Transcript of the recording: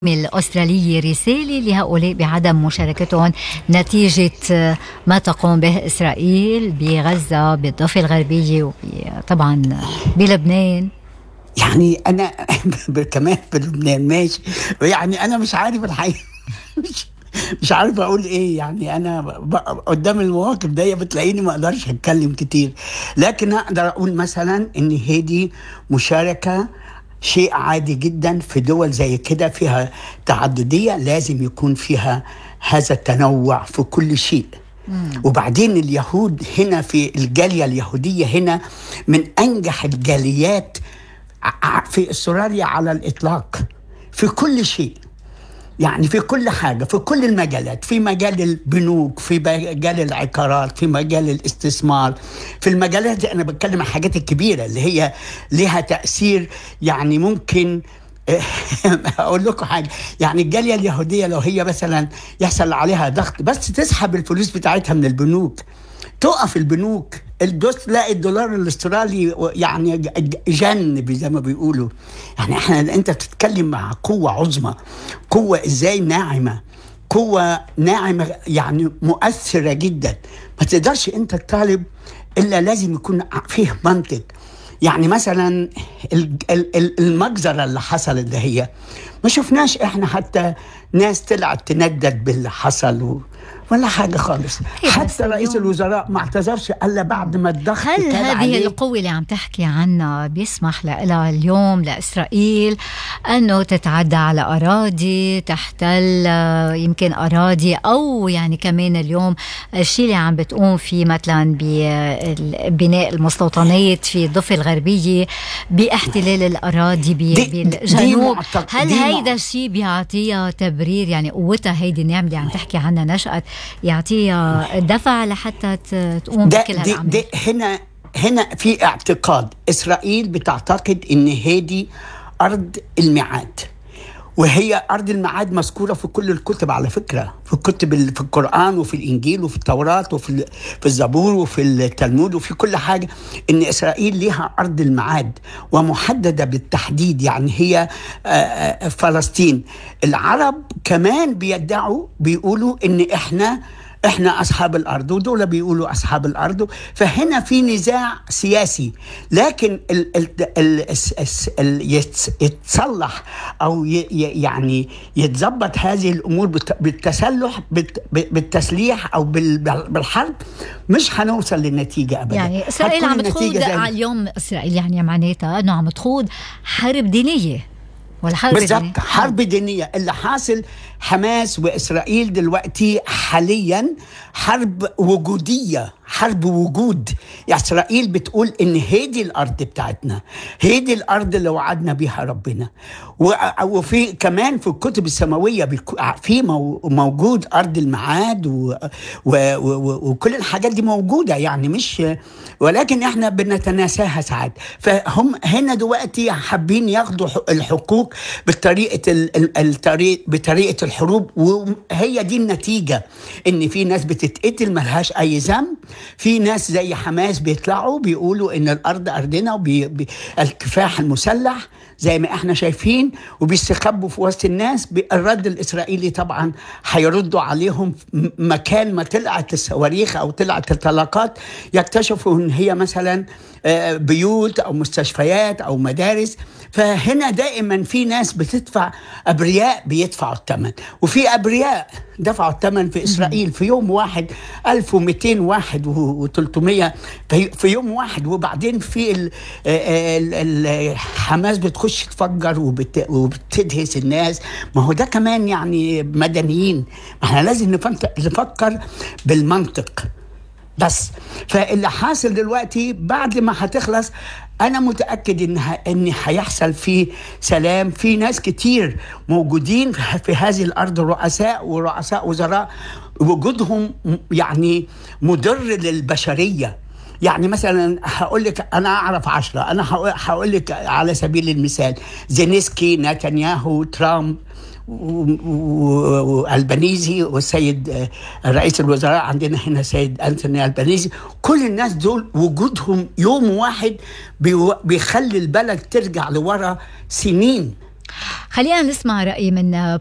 الأسترالية رسالة لهؤلاء بعدم مشاركتهم نتيجة ما تقوم به إسرائيل بغزة بالضفة الغربية وطبعا بلبنان يعني انا كمان بلبنان ماشي يعني انا مش عارف الحقيقه مش مش عارف اقول ايه يعني انا ب- قدام المواقف دي بتلاقيني ما اقدرش اتكلم كتير لكن اقدر اقول مثلا ان هذه مشاركه شيء عادي جدا في دول زي كده فيها تعدديه لازم يكون فيها هذا التنوع في كل شيء وبعدين اليهود هنا في الجاليه اليهوديه هنا من انجح الجاليات ع- في استراليا على الاطلاق في كل شيء يعني في كل حاجة في كل المجالات في مجال البنوك في مجال العقارات في مجال الاستثمار في المجالات دي أنا بتكلم عن الحاجات الكبيرة اللي هي لها تأثير يعني ممكن اقول لكم حاجه يعني الجاليه اليهوديه لو هي مثلا يحصل عليها ضغط بس تسحب الفلوس بتاعتها من البنوك تقف البنوك الدوس تلاقي الدولار الاسترالي يعني ج- جن زي ما بيقولوا يعني احنا انت بتتكلم مع قوه عظمى قوه ازاي ناعمه قوه ناعمه يعني مؤثره جدا ما تقدرش انت تطالب الا لازم يكون فيه منطق يعني مثلا ال- ال- ال- المجزرة اللي حصلت ده هي ما شفناش احنا حتى ناس طلعت تندد باللي حصل و... ولا حاجة خالص إيه بس حتى رئيس اليوم- الوزراء ما اعتذرش الا بعد ما الضغط هل كان هذه عليه. القوة اللي عم تحكي عنها بيسمح لها اليوم لإسرائيل أنه تتعدى على أراضي تحتل آه، يمكن أراضي أو يعني كمان اليوم الشيء اللي عم بتقوم فيه مثلا ببناء المستوطنات في الضفة الغربية باحتلال الأراضي ب- دي- دي بالجنوب معتق- هل دي مع- هيدا الشيء بيعطيها تبرير يعني قوتها هيدي النعمة اللي عم تحكي عنها نشأت يعطيها دفع لحتى ت- تقوم ده بكل دي هالأعمال دي هنا هنا في اعتقاد اسرائيل بتعتقد ان هذه ارض الميعاد وهي ارض الميعاد مذكوره في كل الكتب على فكره في كتب ال- في القران وفي الانجيل وفي التوراه وفي ال- في الزبور وفي التلمود وفي كل حاجه ان اسرائيل ليها ارض الميعاد ومحدده بالتحديد يعني هي آه، آه، فلسطين العرب كمان بيدعوا بيقولوا ان احنا احنا اصحاب الارض ودول بيقولوا اصحاب الارض فهنا في نزاع سياسي لكن ال ال ال الس- الس- ال يتس- يتصلح او ي ي- يعني يتظبط هذه الامور بالت- بالتسلح بالت- بالتسليح او بال- بالحرب مش هنوصل للنتيجه ابدا يعني اسرائيل هتكون عم تخوض النتيجة زي- اليوم اسرائيل يعني معناتها انه عم تخوض حرب دينيه والحرب بالضبط الدينية- حرب دينيه اللي حاصل حماس واسرائيل دلوقتي حاليا حرب وجوديه حرب وجود يعني اسرائيل بتقول ان هذه الارض بتاعتنا هذه الارض اللي وعدنا بيها ربنا و- وفي كمان في الكتب السماويه بيكو- في مو- موجود ارض الميعاد و- و- و- وكل الحاجات دي موجوده يعني مش ولكن احنا بنتناساها ساعات فهم هنا دلوقتي حابين ياخدوا ح- الحقوق بطريقه ال- ال- الطريق بطريقه الحروب وهي دي النتيجه ان في ناس بتتقتل ملهاش اي ذنب في ناس زي حماس بيطلعوا بيقولوا ان الارض ارضنا والكفاح المسلح زي ما احنا شايفين وبيستخبوا في وسط الناس ب- الرد الاسرائيلي طبعا هيردوا عليهم م- مكان ما طلعت الصواريخ او طلعت الطلقات يكتشفوا ان هي مثلا آه، بيوت او مستشفيات او مدارس فهنا دائما في ناس بتدفع ابرياء بيدفعوا الثمن وفي ابرياء دفعوا الثمن في اسرائيل في يوم واحد 1200 واحد و300 في في يوم واحد وبعدين في ال- ال- ال- حماس بتخش تفجر وبت- وبتدهس الناس ما هو ده كمان يعني مدنيين ما احنا لازم نفنت- نفكر بالمنطق بس فاللي حاصل دلوقتي بعد ما هتخلص انا متاكد ان ه- ان هيحصل فيه سلام في ناس كتير موجودين في في هذه الارض رؤساء ورؤساء وزراء وجودهم م- يعني مضر للبشريه يعني مثلا هقول لك انا اعرف عشرة انا هقول- هقول لك على سبيل المثال زينسكي نتنياهو ترامب و- و- والبنيزي والسيد آه، رئيس الوزراء عندنا هنا سيد انتوني البنيزي كل الناس دول وجودهم يوم واحد بيو- بيخلي البلد ترجع لورا سنين خلينا نسمع رأي من